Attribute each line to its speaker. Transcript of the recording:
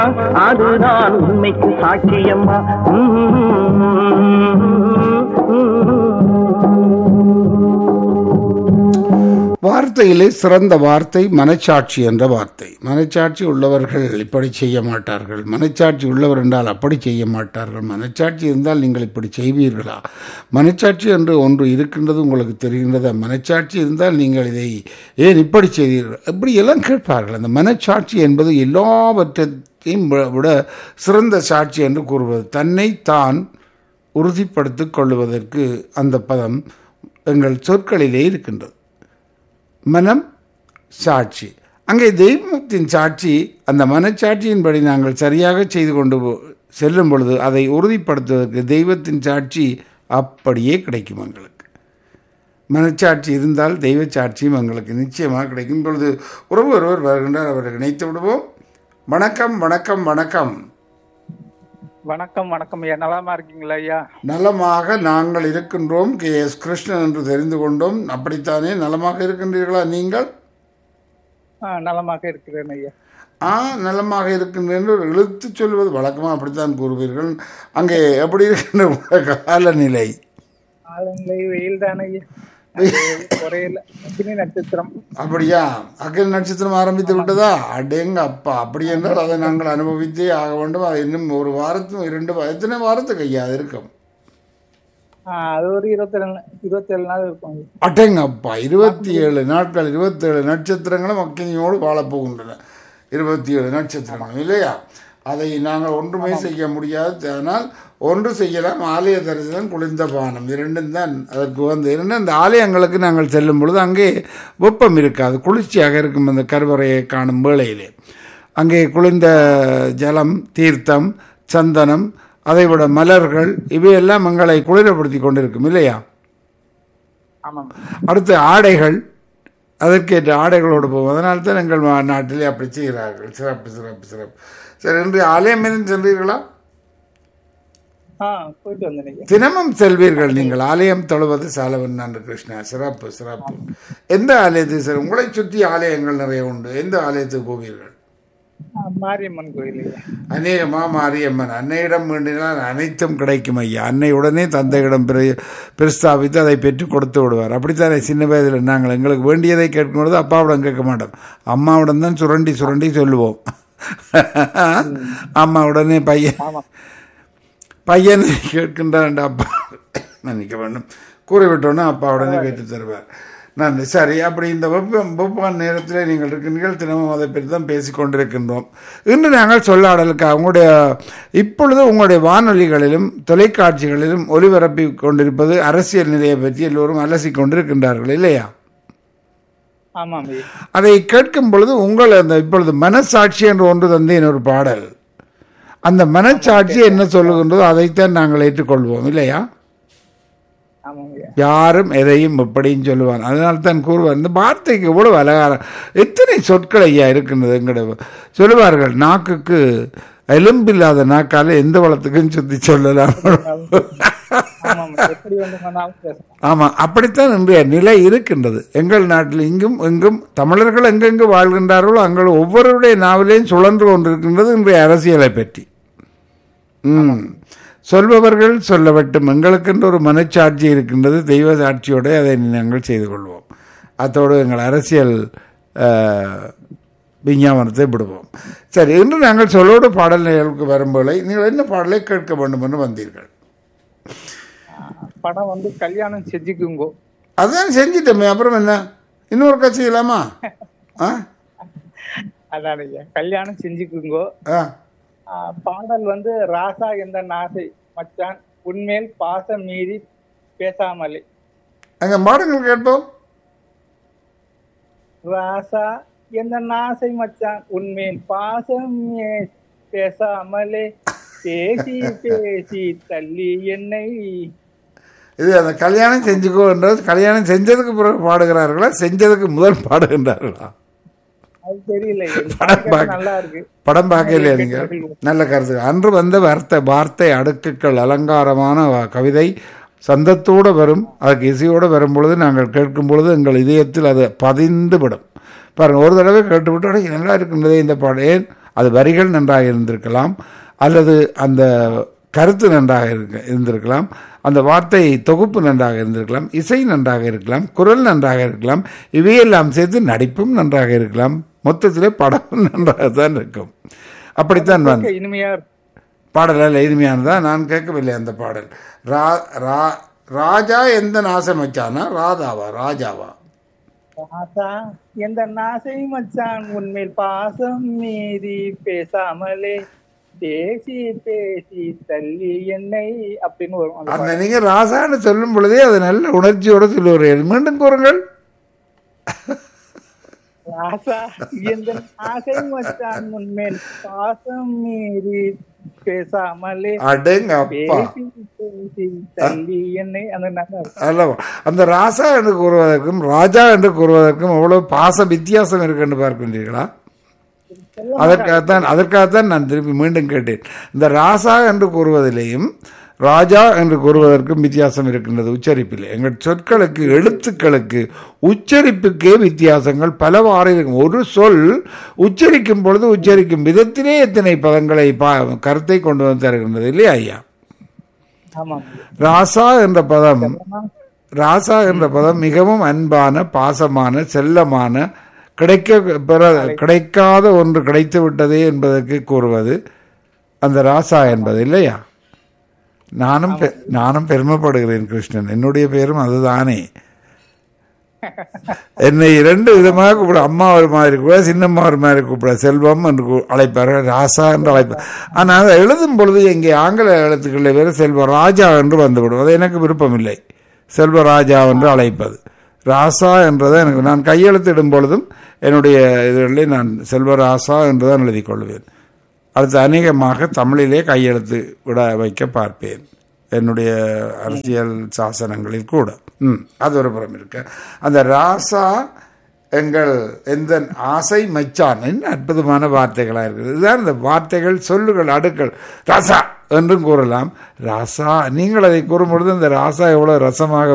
Speaker 1: அதுதான் உண்மைக்கு சாட்சியம்மா
Speaker 2: வார்த்தையிலே சிறந்த வார்த்தை மனச்சாட்சி என்ற வார்த்தை மனச்சாட்சி உள்ளவர்கள் இப்படி செய்ய மாட்டார்கள் மனச்சாட்சி உள்ளவர் என்றால் அப்படி செய்ய மாட்டார்கள் மனச்சாட்சி இருந்தால் நீங்கள் இப்படி செய்வீர்களா மனச்சாட்சி என்று ஒன்று இருக்கின்றது உங்களுக்கு தெரிகின்றது மனச்சாட்சி இருந்தால் நீங்கள் இதை ஏன் இப்படி செய்தீர்கள் இப்படி எல்லாம் கேட்பார்கள் அந்த மனச்சாட்சி என்பது எல்லாவற்றையும் விட- விட சிறந்த சாட்சி என்று கூறுவது தன்னை தான் உறுதிப்படுத்திக் கொள்வதற்கு அந்த பதம் எங்கள் சொற்களிலே இருக்கின்றது மனம் சாட்சி அங்கே தெய்வத்தின் சாட்சி அந்த மனச்சாட்சியின்படி நாங்கள் சரியாக செய்து கொண்டு போ- செல்லும் பொழுது அதை உறுதிப்படுத்துவதற்கு தெய்வத்தின் சாட்சி அப்படியே கிடைக்கும் எங்களுக்கு மனச்சாட்சி இருந்தால் தெய்வ சாட்சியும் எங்களுக்கு நிச்சயமாக கிடைக்கும் பொழுது உறவு ஒருவர் வருகின்றார் அவரை இணைத்து விடுவோம் வணக்கம் வணக்கம் வணக்கம்
Speaker 3: வணக்கம் வணக்கம் ஐயா நலமா இருக்கீங்களா ஐயா
Speaker 2: நலமாக நாங்கள் இருக்கின்றோம் கே எஸ் கிருஷ்ணன் என்று தெரிந்து கொண்டோம் அப்படித்தானே நலமாக இருக்கின்றீர்களா நீங்கள்
Speaker 3: ஆ, நலமாக இருக்கிறேன் ஐயா
Speaker 2: ஆ நலமாக இருக்கின்றேன் என்று ஒரு இழுத்து சொல்வது வழக்கமாக அப்படித்தான் கூறுவீர்கள் அங்கே எப்படி இருக்கின்ற உலக காலநிலை
Speaker 3: ஆளுங்களை வெயில் தானே ஐயா குறையில அக்னி நட்சத்திரம்
Speaker 2: அப்படியா அக்கல் நட்சத்திரம் ஆரம்பித்து விட்டதா அடேங்க அப்பா அப்படி என்றால் அதை நாங்கள் அனுபவித்தே ஆக வேண்டும் அது இன்னும் ஒரு வாரத்தும் இரண்டு வா- எத்தனை வாரத்துக்கு ஐயா அது இருக்கும்
Speaker 3: ஆ, அது ஒரு இருபத்தேழு நா- இருபத்தேழு நாள் இருக்கும் ஐயா.
Speaker 2: அடேங்க அப்பா இருபத்தி ஏழு நாட்கள் இருபத்தேழு நட்சத்திரங்களும் அக்கினியோடு வாழப்போகின்றன இருபத்தி ஏழு நட்சத்திரங்களும் இல்லையா அதை நாங்கள் ஒன்றுமே செய்ய முடியாது ஆனால் ஒன்று செய்யலாம் ஆலய தரிசனம் குளிர்ந்த பானம் இரண்டும் தான் அதற்கு வந்து இரண்டு அந்த ஆலயங்களுக்கு நாங்கள் செல்லும் பொழுது அங்கே வெப்பம் இருக்காது குளிர்ச்சியாக இருக்கும் அந்த கருவறையை காணும் வேளையிலே அங்கே குளிர்ந்த ஜலம் தீர்த்தம் சந்தனம் அதைவிட மலர்கள் இவையெல்லாம் எங்களை குளிரப்படுத்தி கொண்டிருக்கும் இல்லையா
Speaker 3: ஆமாம்
Speaker 2: அடுத்து ஆடைகள் அதற்கேற்ற ஆடைகளோடு போகும் அதனால தான் எங்கள் மா- நாட்டிலே அப்படி செய்கிறார்கள் சிறப்பு சிறப்பு சிறப்பு சரி இன்று ஆலயம் எதுவும் சென்றீர்களா
Speaker 3: ஆ போயிட்டு வந்தேன் ஐயா
Speaker 2: தினமும் செல்வீர்கள் நீங்கள் ஆலயம் தொழுவது சாலவன் நன்று கிருஷ்ணா சிறப்பு சிறப்பு எந்த ஆலயத்துக்கு சார் உங்களை சுற்றி ஆலயங்கள் நிறைய உண்டு எந்த ஆலயத்துக்கு போவீர்கள்
Speaker 3: ஆ, மாரியம்மன் கோயில் ஐயா
Speaker 2: அநேகமா மாரியம்மன் அன்னையிடம் வேண்டினால் அனைத்தும் கிடைக்கும் ஐயா அன்னை உடனே தந்தையிடம் பிர- பிரஸ்தாபித்து அதை பெற்று கொடுத்து விடுவார் அப்படித்தானே சின்ன வயதில் நாங்கள் எங்களுக்கு வேண்டியதை கேட்கும் பொழுது அப்பாவிடம் கேட்க மாட்டோம் அம்மாவிடம் தான் சுரண்டி சுரண்டி சொல்லுவோம் அம்மா உடனே பையன்
Speaker 3: ஆமாம்
Speaker 2: பையன் கேட்கின்றான் அப்பா நினைக்க வேண்டும் கூறிவிட்டோன்னா அப்பா உடனே கேட்டு தருவார் நன்றி சரி அப்படி இந்த வெப்பம் வெப்பான் நேரத்தில் நீங்கள் இருக்கின்றீர்கள் தினமும் அதை பற்றி தான் பேசிக் கொண்டிருக்கின்றோம் இன்று நாங்கள் சொல்லாடலுக்கு உங்களுடைய இப்பொழுது உங்களுடைய வானொலிகளிலும் தொலைக்காட்சிகளிலும் ஒலிபரப்பி கொண்டிருப்பது அரசியல் நிலையை பற்றி எல்லோரும் அலசி கொண்டிருக்கின்றார்கள் இல்லையா
Speaker 3: ஆமாம் ஐயா
Speaker 2: அதை கேட்கும் பொழுது உங்கள் அந்த இப்பொழுது மனசாட்சி என்று ஒன்று தந்தேன் ஒரு பாடல் அந்த மனச்சாட்சி என்ன சொல்லுகின்றதோ அதைத்தான் நாங்கள் ஏற்றுக்கொள்வோம் இல்லையா
Speaker 3: ஆமாம் ஐயா
Speaker 2: யாரும் எதையும் எப்படியும் சொல்லுவான் அதனால தான் கூறுவார் இந்த வார்த்தைக்கு எவ்வளவு அழகான எத்தனை சொற்கள் ஐயா இருக்கின்றது எங்கட சொல்லுவார்கள் நாக்குக்கு எலும்பில்லாத நாக்கால எந்த வளத்துக்கும் சுத்தி சொல்லலாம்
Speaker 3: ஆமாம் எப்படி வந்து வேணாலும் பேசலாம்
Speaker 2: ஆமா அப்படித்தான் இன்றைய நிலை இருக்கின்றது எங்கள் நாட்டில் இங்கும் எங்கும் தமிழர்கள் எங்கெங்கு வாழ்கின்றார்களோ அங்கே ஒவ்வொருடைய நாவிலையும் சுழன்று கொண்டிருக்கின்றது இன்றைய அரசியலை பற்றி ம் சொல்பவர்கள் சொல்லவட்டும் எங்களுக்கென்று ஒரு மனச்சாட்சி இருக்கின்றது தெய்வ சாட்சியோடு அதை நாங்கள் செய்து கொள்வோம் அத்தோடு எங்கள் அரசியல் அஹ், விஞ்ஞாபனத்தை விடுவோம் சரி இன்று நாங்கள் சொல்லோடு பாடல் நிகழ்வுக்கு வரும்போது நீங்கள் என்ன பாடலை கேட்க வேண்டும் என்று வந்தீர்கள்
Speaker 3: படம் வந்து கல்யாணம் செஞ்சுக்குங்கோ
Speaker 2: அதான் செஞ்சிட்டோமே அப்புறம் என்ன இன்னொரு கட்சி செய்யலாமா ஆ
Speaker 3: அதான் ஐயா கல்யாணம் செஞ்சுக்குங்கோ
Speaker 2: ஆ
Speaker 3: ஆ, பாடல் வந்து ராசா என்ற நாசை மச்சான் உன்மேல் பாசம் மீறி பேசாமலே
Speaker 2: அங்கே மாடுங்கள் கேட்போம்
Speaker 3: ராசா எந்த நாசை மச்சான் உன்மேல் பாசம் ஏ- பேசாமலே பேசி பேசி தள்ளி என்னை
Speaker 2: இது அந்த கல்யாணம் செஞ்சுக்கோன்றது கல்யாணம் செஞ்சதுக்கு பிறகு பாடுகிறார்களா செஞ்சதுக்கு முதல் பாடுகின்றார்களா
Speaker 3: அது தெரியல இது
Speaker 2: படம்
Speaker 3: பாட்டு
Speaker 2: பார்க்க-
Speaker 3: நல்லா இருக்கு
Speaker 2: படம் பார்க்கலையா நீங்கள் நல்ல கருத்து அன்று வந்த வார்த்தை வார்த்தை அடுக்குகள் அலங்காரமான வ- கவிதை சந்தத்தோடு வரும் அதுக்கு இசையோடு வரும் பொழுது நாங்கள் கேட்கும் பொழுது எங்கள் இதயத்தில் அது பதிந்து விடும் பாருங்க ஒரு தடவை கேட்டுவிட்டு "அட, நல்லா இருக்கின்றதே இந்த பாடல் ஏன் அது வரிகள் நன்றாக இருந்திருக்கலாம் அல்லது அந்த கருத்து நன்றாக இருக்க இருந்திருக்கலாம் அந்த வார்த்தை தொகுப்பு நன்றாக இருந்திருக்கலாம் இசை நன்றாக இருக்கலாம் குரல் நன்றாக இருக்கலாம் இவையெல்லாம் சேர்த்து நடிப்பும் நன்றாக இருக்கலாம் மொத்தத்திலே படமும் நன்றாக தான் இருக்கும் அப்படித்தான் வந்து
Speaker 3: இனிமையா இருக்கும்.
Speaker 2: பாடல் அல்ல இனிமையானதா நான் கேட்கவில்லை அந்த பாடல் ரா ரா ராஜா எந்த நாசம் வச்சானா ராதாவா ராஜாவா
Speaker 3: ராசா எந்த நாசை மச்சான் உன்மேல் பாசம் மீறி பேசாமலே பேசி பேசி தள்ளி என்னை அப்படின்னு வரும் அந்த
Speaker 2: அந்த நீங்க ராசான்னு சொல்லும் பொழுதே அது நல்ல உணர்ச்சியோட சொல்லுவார்கள் மீண்டும் கூறுங்கள்
Speaker 3: ராசா எந்த ஆசை மச்சான் உன்மேல் பாசம் மீறி பேசாமலே
Speaker 2: அடங்க அப்பா
Speaker 3: பேசி பேசி தள்ளி என்னை அந்த நல்லா இருக்கும்.
Speaker 2: அல்லவா அந்த ராசா என்று கூறுவதற்கும் ராஜா என்று கூறுவதற்கும் எவ்வளவு பாச வித்தியாசம் இருக்குன்னு பார்க்கின்றீர்களா அதற்காகத்தான் அதற்காகத்தான் நான் திருப்பி மீண்டும் கேட்டேன் இந்த ராசா என்று கூறுவதிலேயும் ராஜா என்று கூறுவதற்கும் வித்தியாசம் இருக்கின்றது உச்சரிப்பில் எங்கள் சொற்களுக்கு எழுத்துக்களுக்கு உச்சரிப்புக்கே வித்தியாசங்கள் பலவாறு இருக்கும் ஒரு சொல் உச்சரிக்கும் பொழுது உச்சரிக்கும் விதத்திலே எத்தனை பதங்களை பா கருத்தை கொண்டு வந்து தருகின்றது இல்லையா ஐயா
Speaker 3: ஆமாம்
Speaker 2: ராசா என்ற பதம் ராசா என்ற பதம் மிகவும் அன்பான பாசமான செல்லமான கிடைக்க பெற கிடைக்காத ஒன்று கிடைத்து விட்டதே என்பதற்கு கூறுவது அந்த ராசா என்பது இல்லையா நானும் பெ- நானும் பெருமைப்படுகிறேன் கிருஷ்ணன் என்னுடைய பேரும் அதுதானே என்னை இரண்டு விதமாக கூப்பிட அம்மா ஒரு மாதிரி கூட சின்னம்மா ஒரு மாதிரி கூப்பிட செல்வம் என்று கூ- அழைப்பார்கள் ராசா என்று அழைப்பார் ஆனால் அதை எழுதும் பொழுது எங்கே ஆங்கில எழுத்துக்களில் வேறு செல்வ ராஜா என்று வந்துவிடும் அது எனக்கு விருப்பமில்லை செல்வராஜா என்று அழைப்பது ராசா என்றதை எனக்கு நான் கையெழுத்திடும் பொழுதும் என்னுடைய இதுகளிலே நான் செல்வராசா என்று தான் எழுதிக் கொள்வேன் அடுத்து அநேகமாக தமிழிலே கையெழுத்து விட வைக்க பார்ப்பேன் என்னுடைய அரசியல் சாசனங்களில் கூட ம் அது ஒரு புறம் இருக்கு அந்த ராசா எங்கள் எந்த ஆசை மச்சான் என்ன அற்புதமான வார்த்தைகளாக இருக்குது இதுதான் இந்த வார்த்தைகள் சொல்லுகள் அடுக்கள் ராசா என்றும் கூறலாம் ராசா நீங்கள் அதை கூறும்பொழுது இந்த ராசா எவ்வளவு ரசமாக